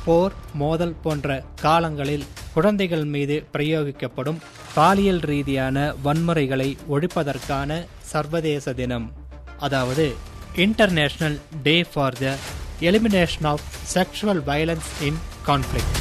போர் மோதல் போன்ற காலங்களில் குழந்தைகள் மீது பிரயோகிக்கப்படும் பாலியல் ரீதியான வன்முறைகளை ஒழிப்பதற்கான சர்வதேச தினம் அதாவது international day for the elimination of sexual violence in conflict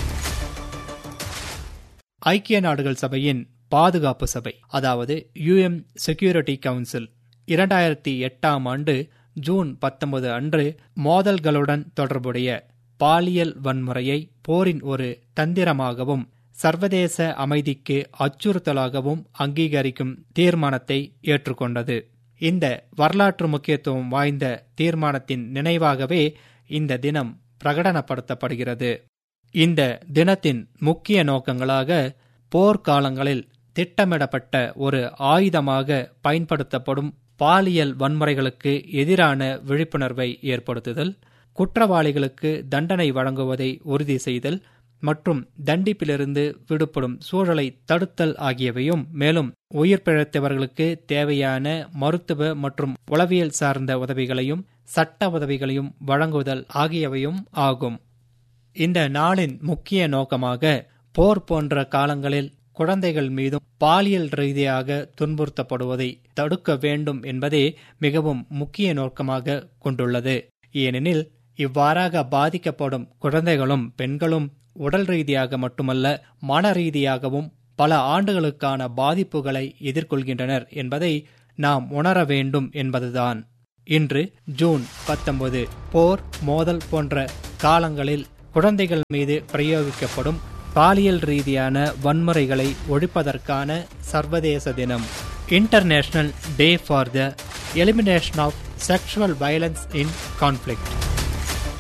ஐக்கிய நாடுகள் சபையின் பாதுகாப்பு சபை அதாவது யுஎம் செக்யூரிட்டி கவுன்சில் இரண்டாயிரத்தி எட்டாம் ஆண்டு ஜூன் பத்தொன்பது அன்று மோதல்களுடன் தொடர்புடைய பாலியல் வன்முறையை போரின் ஒரு தந்திரமாகவும் சர்வதேச அமைதிக்கு அச்சுறுத்தலாகவும் அங்கீகரிக்கும் தீர்மானத்தை ஏற்றுக்கொண்டது இந்த வரலாற்று முக்கியத்துவம் வாய்ந்த தீர்மானத்தின் நினைவாகவே இந்த தினம் பிரகடனப்படுத்தப்படுகிறது இந்த தினத்தின் முக்கிய நோக்கங்களாக போர்க்காலங்களில் திட்டமிடப்பட்ட ஒரு ஆயுதமாக பயன்படுத்தப்படும் பாலியல் வன்முறைகளுக்கு எதிரான விழிப்புணர்வை ஏற்படுத்துதல் குற்றவாளிகளுக்கு தண்டனை வழங்குவதை உறுதி செய்தல் மற்றும் தண்டிப்பிலிருந்து விடுபடும் சூழலை தடுத்தல் ஆகியவையும் மேலும் உயிர் பிழைத்தவர்களுக்கு தேவையான மருத்துவ மற்றும் உளவியல் சார்ந்த உதவிகளையும் சட்ட உதவிகளையும் வழங்குதல் ஆகியவையும் ஆகும் இந்த நாளின் முக்கிய நோக்கமாக போர் போன்ற காலங்களில் குழந்தைகள் மீதும் பாலியல் ரீதியாக துன்புறுத்தப்படுவதை தடுக்க வேண்டும் என்பதே மிகவும் முக்கிய நோக்கமாக கொண்டுள்ளது ஏனெனில் இவ்வாறாக பாதிக்கப்படும் குழந்தைகளும் பெண்களும் உடல் ரீதியாக மட்டுமல்ல மன ரீதியாகவும் பல ஆண்டுகளுக்கான பாதிப்புகளை எதிர்கொள்கின்றனர் என்பதை நாம் உணர வேண்டும் என்பதுதான் இன்று ஜூன் பத்தொன்பது போர் மோதல் போன்ற காலங்களில் குழந்தைகள் மீது பிரயோகிக்கப்படும் பாலியல் ரீதியான வன்முறைகளை ஒழிப்பதற்கான சர்வதேச தினம் international day for the elimination of sexual violence in conflict